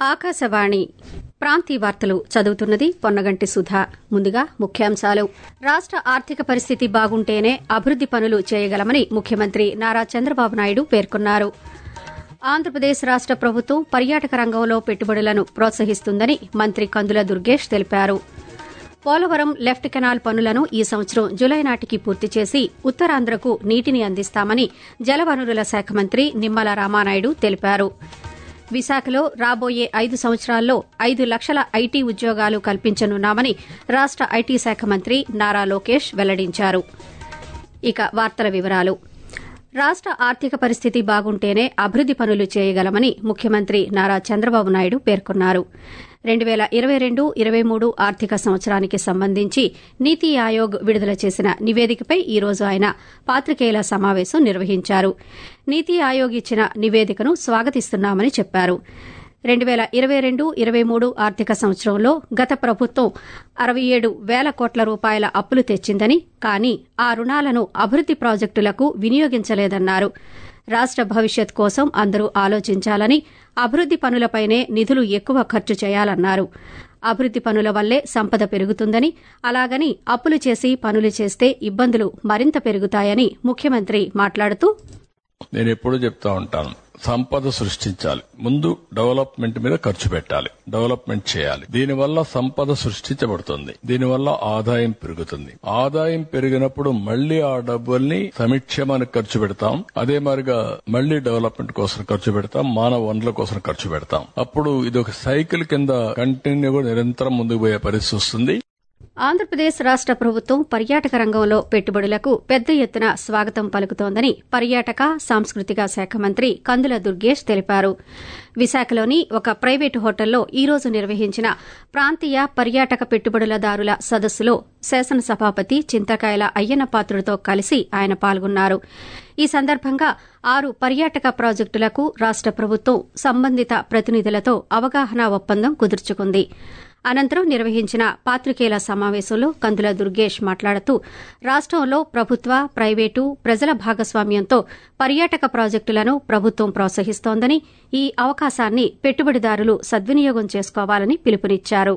ఆకాశవాణి ప్రాంతీయ వార్తలు చదువుతున్నది పొన్నగంటి సుధా ముందుగా ముఖ్యాంశాలు రాష్ట ఆర్థిక పరిస్థితి బాగుంటేనే అభివృద్ది పనులు చేయగలమని ముఖ్యమంత్రి నారా చంద్రబాబు నాయుడు పేర్కొన్నారు ఆంధ్రప్రదేశ్ రాష్ట ప్రభుత్వం పర్యాటక రంగంలో పెట్టుబడులను ప్రోత్సహిస్తుందని మంత్రి కందుల దుర్గేష్ తెలిపారు పోలవరం లెఫ్ట్ కెనాల్ పనులను ఈ సంవత్సరం జులై నాటికి పూర్తి చేసి ఉత్తరాంధ్రకు నీటిని అందిస్తామని జలవనరుల శాఖ మంత్రి నిమ్మల రామానాయుడు తెలిపారు విశాఖలో రాబోయే ఐదు సంవత్సరాల్లో ఐదు లక్షల ఐటీ ఉద్యోగాలు కల్పించనున్నామని రాష్ట ఐటీ శాఖ మంత్రి నారా లోకేష్ వెల్లడించారు ఇక వార్తల వివరాలు రాష్ట ఆర్థిక పరిస్థితి బాగుంటేనే అభివృద్ది పనులు చేయగలమని ముఖ్యమంత్రి నారా చంద్రబాబు నాయుడు పేర్కొన్నారు రెండు పేల ఇరవై రెండు ఇరవై మూడు ఆర్థిక సంవత్సరానికి సంబంధించి నీతి ఆయోగ్ విడుదల చేసిన నివేదికపై ఈ రోజు ఆయన పాత్రికేయుల సమావేశం నిర్వహించారు నీతి ఆయోగ్ ఇచ్చిన నివేదికను స్వాగతిస్తున్నామని చెప్పారు రెండు పేల ఇరవై రెండు ఇరవై మూడు ఆర్థిక సంవత్సరంలో గత ప్రభుత్వం అరవై ఏడు వేల కోట్ల రూపాయల అప్పులు తెచ్చిందని కానీ ఆ రుణాలను అభివృద్ది ప్రాజెక్టులకు వినియోగించలేదన్నారు రాష్ట భవిష్యత్ కోసం అందరూ ఆలోచించాలని అభివృద్ది పనులపైనే నిధులు ఎక్కువ ఖర్చు చేయాలన్నారు అభివృద్ది పనుల వల్లే సంపద పెరుగుతుందని అలాగని అప్పులు చేసి పనులు చేస్తే ఇబ్బందులు మరింత పెరుగుతాయని ముఖ్యమంత్రి మాట్లాడుతూ నేను ఎప్పుడూ చెప్తా ఉంటాను సంపద సృష్టించాలి ముందు డెవలప్మెంట్ మీద ఖర్చు పెట్టాలి డెవలప్మెంట్ చేయాలి దీనివల్ల సంపద సృష్టించబడుతుంది దీనివల్ల ఆదాయం పెరుగుతుంది ఆదాయం పెరిగినప్పుడు మళ్లీ ఆ డబ్బుల్ని సమిక్షేమానికి ఖర్చు పెడతాం అదే మాదిరిగా మళ్లీ డెవలప్మెంట్ కోసం ఖర్చు పెడతాం మానవ వనరుల కోసం ఖర్చు పెడతాం అప్పుడు ఇది ఒక సైకిల్ కింద కంటిన్యూగా నిరంతరం ముందుకు పోయే పరిస్థితి వస్తుంది ఆంధ్రప్రదేశ్ రాష్ట ప్రభుత్వం పర్యాటక రంగంలో పెట్టుబడులకు పెద్ద ఎత్తున స్వాగతం పలుకుతోందని పర్యాటక సాంస్కృతిక శాఖ మంత్రి కందుల దుర్గేష్ తెలిపారు విశాఖలోని ఒక ప్రైవేటు హోటల్లో ఈ రోజు నిర్వహించిన ప్రాంతీయ పర్యాటక పెట్టుబడులదారుల సదస్సులో శాసనసభాపతి చింతకాయల అయ్యన్న పాత్రుడితో కలిసి ఆయన పాల్గొన్నారు ఈ సందర్భంగా ఆరు పర్యాటక ప్రాజెక్టులకు రాష్ట ప్రభుత్వం సంబంధిత ప్రతినిధులతో అవగాహన ఒప్పందం కుదుర్చుకుంది అనంతరం నిర్వహించిన పాత్రికేయుల సమావేశంలో కందుల దుర్గేష్ మాట్లాడుతూ రాష్టంలో ప్రభుత్వ ప్రైవేటు ప్రజల భాగస్వామ్యంతో పర్యాటక ప్రాజెక్టులను ప్రభుత్వం ప్రోత్సహిస్తోందని ఈ అవకాశాన్ని పెట్టుబడిదారులు సద్వినియోగం చేసుకోవాలని పిలుపునిచ్చారు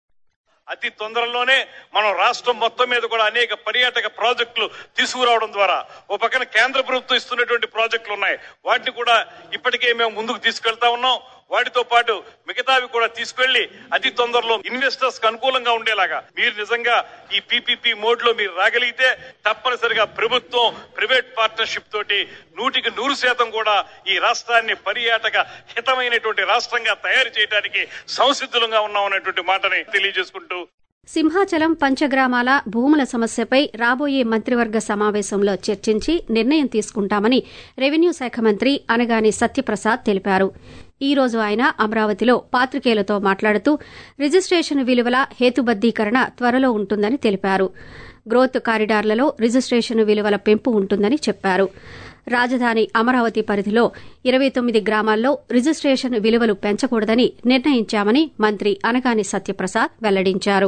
అతి తొందరలోనే మనం రాష్ట్రం మొత్తం మీద కూడా అనేక పర్యాటక ప్రాజెక్టులు తీసుకురావడం ద్వారా ఓ పక్కన కేంద్ర ప్రభుత్వం ఇస్తున్నటువంటి ప్రాజెక్టులు ఉన్నాయి వాటిని కూడా ఇప్పటికే మేము ముందుకు తీసుకెళ్తా ఉన్నాం వాటితో పాటు మిగతావి కూడా తీసుకెళ్లి అతి తొందరలో ఇన్వెస్టర్స్ కు అనుకూలంగా ఉండేలాగా మీరు నిజంగా ఈ పీపీపీ మోడ్ లో మీరు రాగలిగితే తప్పనిసరిగా ప్రభుత్వం ప్రైవేట్ పార్ట్నర్షిప్ తోటి నూటికి నూరు శాతం కూడా ఈ రాష్ట్రాన్ని పర్యాటక హితమైనటువంటి రాష్ట్రంగా తయారు చేయడానికి సంసిద్ధులంగా ఉన్నామనేటువంటి మాటని తెలియజేసుకుంటూ సింహాచలం పంచగ్రామాల భూముల సమస్యపై రాబోయే మంత్రివర్గ సమావేశంలో చర్చించి నిర్ణయం తీసుకుంటామని రెవెన్యూ శాఖ మంత్రి అనగాని సత్యప్రసాద్ తెలిపారు ఈ రోజు ఆయన అమరావతిలో పాత్రికేయులతో మాట్లాడుతూ రిజిస్టేషన్ విలువల హేతుబద్దీకరణ త్వరలో ఉంటుందని తెలిపారు గ్రోత్ కారిడార్లలో రిజిస్టేషన్ విలువల పెంపు ఉంటుందని చెప్పారు రాజధాని అమరావతి పరిధిలో ఇరవై తొమ్మిది గ్రామాల్లో రిజిస్టేషన్ విలువలు పెంచకూడదని నిర్ణయించామని మంత్రి అనగాని సత్యప్రసాద్ వెల్లడించారు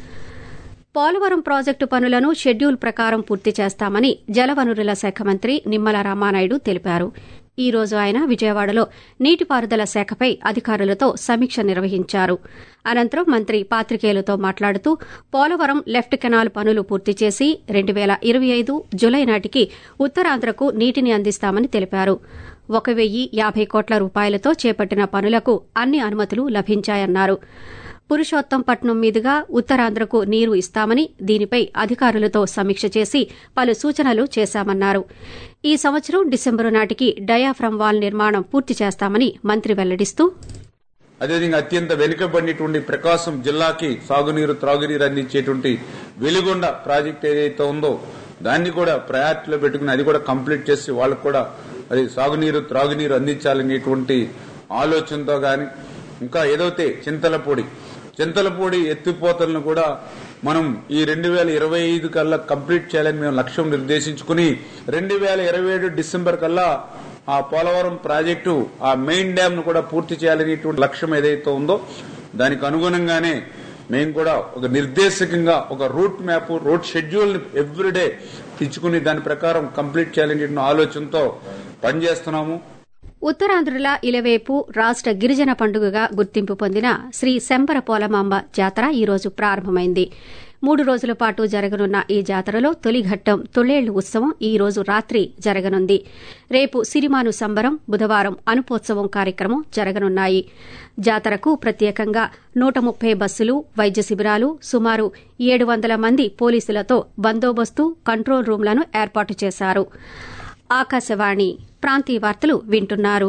పోలవరం ప్రాజెక్టు పనులను షెడ్యూల్ ప్రకారం పూర్తి చేస్తామని జలవనరుల శాఖ మంత్రి నిమ్మల రామానాయుడు తెలిపారు ఈ రోజు ఆయన విజయవాడలో నీటిపారుదల శాఖపై అధికారులతో సమీక్ష నిర్వహించారు అనంతరం మంత్రి పాత్రికేయులతో మాట్లాడుతూ పోలవరం లెఫ్ట్ కెనాల్ పనులు పూర్తి చేసి రెండు పేల ఇరవై ఐదు జులై నాటికి ఉత్తరాంధ్రకు నీటిని అందిస్తామని తెలిపారు ఒక వెయ్యి యాభై కోట్ల రూపాయలతో చేపట్టిన పనులకు అన్ని అనుమతులు లభించాయన్నారు పురుషోత్తంపట్నం మీదుగా ఉత్తరాంధ్రకు నీరు ఇస్తామని దీనిపై అధికారులతో సమీక్ష చేసి పలు సూచనలు చేశామన్నారు ఈ సంవత్సరం డిసెంబరు నాటికి డయాఫ్రమ్ వాల్ నిర్మాణం పూర్తి చేస్తామని మంత్రి వెల్లడిస్తూ అదేవిధంగా అత్యంత వెనుకబడినటువంటి ప్రకాశం జిల్లాకి సాగునీరు త్రాగునీరు అందించేటువంటి వెలుగొండ ప్రాజెక్ట్ ఏదైతే ఉందో దాన్ని కూడా ప్రయారిటీలో పెట్టుకుని అది కూడా కంప్లీట్ చేసి వాళ్ళకు కూడా అది సాగునీరు త్రాగునీరు అందించాలనేటువంటి ఆలోచనతో గాని ఇంకా ఏదైతే చింతలపొడి చింతలపూడి ఎత్తిపోతలను కూడా మనం ఈ రెండు వేల ఇరవై ఐదు కల్లా కంప్లీట్ చేయాలని మేము లక్ష్యం నిర్దేశించుకుని రెండు వేల ఇరవై ఏడు డిసెంబర్ కల్లా ఆ పోలవరం ప్రాజెక్టు ఆ మెయిన్ డ్యామ్ ను కూడా పూర్తి చేయాలనేటువంటి లక్ష్యం ఏదైతే ఉందో దానికి అనుగుణంగానే మేము కూడా ఒక నిర్దేశకంగా ఒక రూట్ మ్యాప్ రూట్ షెడ్యూల్ ని ఎవ్రీడే ఇచ్చుకుని దాని ప్రకారం కంప్లీట్ చేయాలనే ఆలోచనతో పనిచేస్తున్నాము ఉత్తరాంధ్రుల ఇలవేపు రాష్ట గిరిజన పండుగగా గుర్తింపు పొందిన శ్రీ శంబర పోలమాంబ జాతర ఈరోజు ప్రారంభమైంది మూడు రోజుల పాటు జరగనున్న ఈ జాతరలో తొలి ఘట్టం తొలేళ్లు ఉత్సవం ఈ రోజు రాత్రి జరగనుంది రేపు సిరిమాను సంబరం బుధవారం అనుపోత్సవం కార్యక్రమం జరగనున్నాయి జాతరకు ప్రత్యేకంగా నూట ముప్పై బస్సులు వైద్య శిబిరాలు సుమారు ఏడు వందల మంది పోలీసులతో బందోబస్తు కంట్రోల్ రూంలను ఏర్పాటు చేశారు ఆకాశవాణి ప్రాంతీయ వార్తలు వింటున్నారు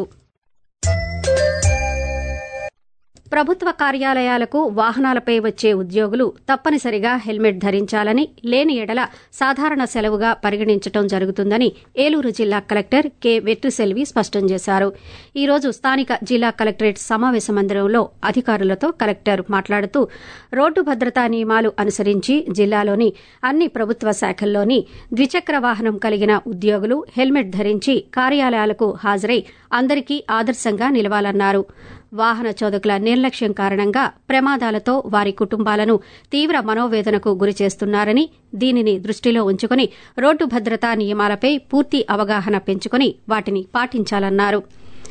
ప్రభుత్వ కార్యాలయాలకు వాహనాలపై వచ్చే ఉద్యోగులు తప్పనిసరిగా హెల్మెట్ ధరించాలని లేని ఎడల సాధారణ సెలవుగా పరిగణించడం జరుగుతుందని ఏలూరు జిల్లా కలెక్టర్ కె వెట్రిసెల్వి స్పష్టం చేశారు ఈ రోజు స్థానిక జిల్లా కలెక్టరేట్ సమావేశ మందిరంలో అధికారులతో కలెక్టర్ మాట్లాడుతూ రోడ్డు భద్రతా నియమాలు అనుసరించి జిల్లాలోని అన్ని ప్రభుత్వ శాఖల్లోని ద్విచక్ర వాహనం కలిగిన ఉద్యోగులు హెల్మెట్ ధరించి కార్యాలయాలకు హాజరై అందరికీ ఆదర్శంగా నిలవాలన్నారు వాహన చోదకుల నిర్లక్ష్యం కారణంగా ప్రమాదాలతో వారి కుటుంబాలను తీవ్ర మనోవేదనకు గురిచేస్తున్నారని దీనిని దృష్టిలో ఉంచుకుని రోడ్డు భద్రతా నియమాలపై పూర్తి అవగాహన పెంచుకుని వాటిని పాటించాలన్నారు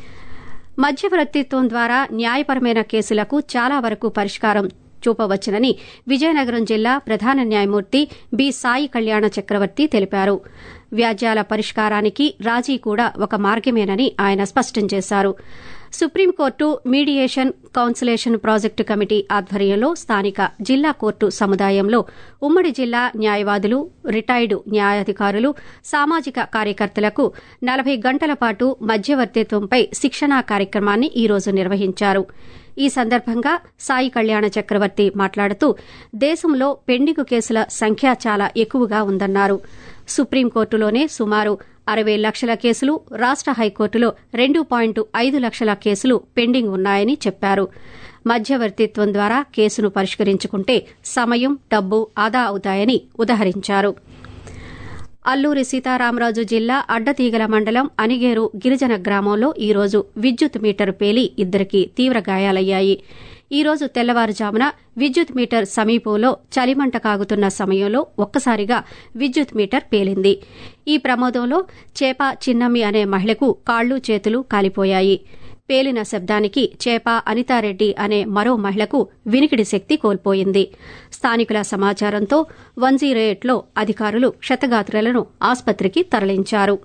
మధ్యవర్తిత్వం ద్వారా న్యాయపరమైన కేసులకు చాలా వరకు పరిష్కారం చూపవచ్చునని విజయనగరం జిల్లా ప్రధాన న్యాయమూర్తి బి సాయి కళ్యాణ చక్రవర్తి తెలిపారు వ్యాజ్యాల పరిష్కారానికి రాజీ కూడా ఒక మార్గమేనని ఆయన స్పష్టం చేశారు supreme court mediation conciliation project committee ఆధ్వర్యంలో స్థానిక జిల్లా కోర్టు సముదాయంలో ఉమ్మడి జిల్లా న్యాయవాదులు రిటైర్డు న్యాయాధికారులు సామాజిక కార్యకర్తలకు నలభై గంటల పాటు మధ్యవర్తిత్వంపై శిక్షణా కార్యక్రమాన్ని ఈ రోజు నిర్వహించారు ఈ సందర్భంగా సాయి కళ్యాణ చక్రవర్తి మాట్లాడుతూ దేశంలో పెండింగు కేసుల సంఖ్య చాలా ఎక్కువగా ఉందన్నారు సుప్రీంకోర్టులోనే సుమారు అరవై లక్షల కేసులు రాష్ట హైకోర్టులో రెండు పాయింట్ ఐదు లక్షల కేసులు పెండింగ్ ఉన్నాయని చెప్పారు మధ్యవర్తిత్వం ద్వారా కేసును పరిష్కరించుకుంటే సమయం డబ్బు ఆదా అవుతాయని ఉదహరించారు అల్లూరి సీతారామరాజు జిల్లా అడ్డతీగల మండలం అనిగేరు గిరిజన గ్రామంలో ఈ రోజు విద్యుత్ మీటర్ పేలి ఇద్దరికి తీవ్ర గాయాలయ్యాయి ఈ రోజు తెల్లవారుజామున విద్యుత్ మీటర్ సమీపంలో చలిమంట కాగుతున్న సమయంలో ఒక్కసారిగా విద్యుత్ మీటర్ పేలింది ఈ ప్రమాదంలో చేప చిన్నమ్మి అనే మహిళకు కాళ్లు చేతులు కాలిపోయాయి పేలిన శబ్దానికి చేప అనితారెడ్డి అనే మరో మహిళకు వినికిడి శక్తి కోల్పోయింది స్థానికుల సమాచారంతో వన్ జీరో ఎయిట్లో అధికారులు క్షతగాత్రులను ఆసుపత్రికి తరలించారు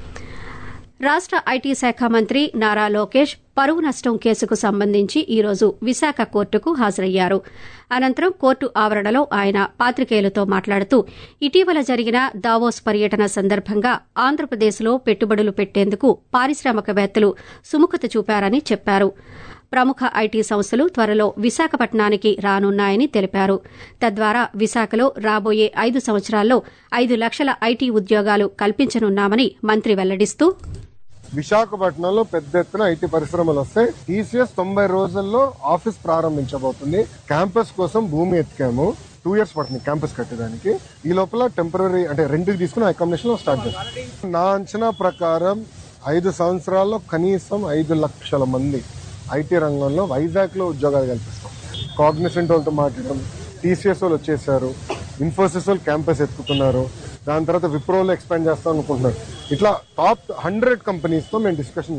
రాష్ట ఐటీ శాఖ మంత్రి నారా లోకేష్ పరువు నష్టం కేసుకు సంబంధించి ఈ రోజు విశాఖ కోర్టుకు హాజరయ్యారు అనంతరం కోర్టు ఆవరణలో ఆయన పాత్రికేయులతో మాట్లాడుతూ ఇటీవల జరిగిన దావోస్ పర్యటన సందర్భంగా ఆంధ్రప్రదేశ్లో పెట్టుబడులు పెట్టేందుకు పారిశ్రామికవేత్తలు సుముఖత చూపారని చెప్పారు ప్రముఖ ఐటీ సంస్థలు త్వరలో విశాఖపట్నానికి రానున్నాయని తెలిపారు తద్వారా విశాఖలో రాబోయే ఐదు సంవత్సరాల్లో ఐదు లక్షల ఐటీ ఉద్యోగాలు కల్పించనున్నామని మంత్రి వెల్లడిస్తూ విశాఖపట్నంలో పెద్ద ఎత్తున ఐటీ పరిశ్రమలు వస్తాయి టీసీఎస్ తొంభై రోజుల్లో ఆఫీస్ ప్రారంభించబోతుంది క్యాంపస్ కోసం భూమి ఎత్తికాము టూ ఇయర్స్ పడుతుంది క్యాంపస్ కట్టడానికి ఈ లోపల టెంపరీ అంటే రెంట్కి తీసుకుని అకామిడేషన్ స్టార్ట్ చేస్తాం నా అంచనా ప్రకారం ఐదు సంవత్సరాల్లో కనీసం ఐదు లక్షల మంది ఐటీ రంగంలో వైజాగ్ లో ఉద్యోగాలు కల్పిస్తాం కాగ్నిసెంట్ వాళ్ళతో మాట్లాడడం టీసీఎస్ వాళ్ళు వచ్చేసారు ఇన్ఫోసిస్ వాళ్ళు క్యాంపస్ ఎత్తుకుతున్నారు దాని తర్వాత విప్రోలో ఎక్స్పాండ్ చేస్తాం అనుకుంటున్నారు ఇట్లా టాప్ హండ్రెడ్ కంపెనీస్ తో మేము డిస్కషన్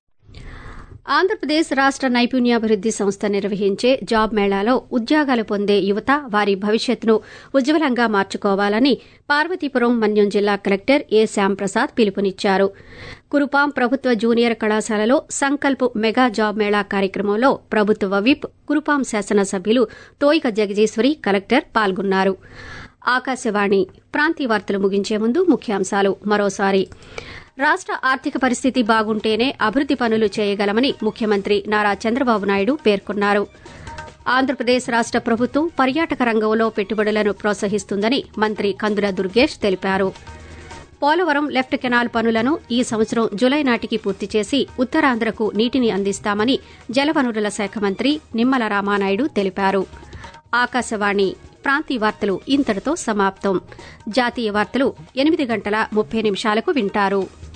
ఆంధ్రప్రదేశ్ రాష్ట నైపుణ్యాభివృద్ది సంస్థ నిర్వహించే జాబ్ మేళాలో ఉద్యోగాలు పొందే యువత వారి భవిష్యత్తును ఉజ్వలంగా మార్చుకోవాలని పార్వతీపురం మన్యం జిల్లా కలెక్టర్ ఏ శ్యాంప్రసాద్ పిలుపునిచ్చారు కురుపాం ప్రభుత్వ జూనియర్ కళాశాలలో సంకల్ప్ మెగా జాబ్ మేళా కార్యక్రమంలో ప్రభుత్వ విప్ కురుపాం శాసనసభ్యులు తోయిక జగజీశ్వరి కలెక్టర్ పాల్గొన్నారు ఆకాశవాణి ప్రాంతీయ వార్తలు ముగించే ముందు ముఖ్యాంశాలు మరోసారి రాష్ట ఆర్థిక పరిస్థితి బాగుంటేనే అభివృద్ది పనులు చేయగలమని ముఖ్యమంత్రి నారా చంద్రబాబు నాయుడు పేర్కొన్నారు ఆంధ్రప్రదేశ్ రాష్ట ప్రభుత్వం పర్యాటక రంగంలో పెట్టుబడులను ప్రోత్సహిస్తుందని మంత్రి కందుల దుర్గేష్ తెలిపారు పోలవరం లెఫ్ట్ కెనాల్ పనులను ఈ సంవత్సరం జులై నాటికి పూర్తి చేసి ఉత్తరాంధ్రకు నీటిని అందిస్తామని జలవనరుల శాఖ మంత్రి నిమ్మల రామానాయుడు తెలిపారు ఆకాశవాణి ప్రాంతీయ వార్తలు ఇంతటితో సమాప్తం జాతీయ వార్తలు ఎనిమిది గంటల ముప్పై నిమిషాలకు వింటారు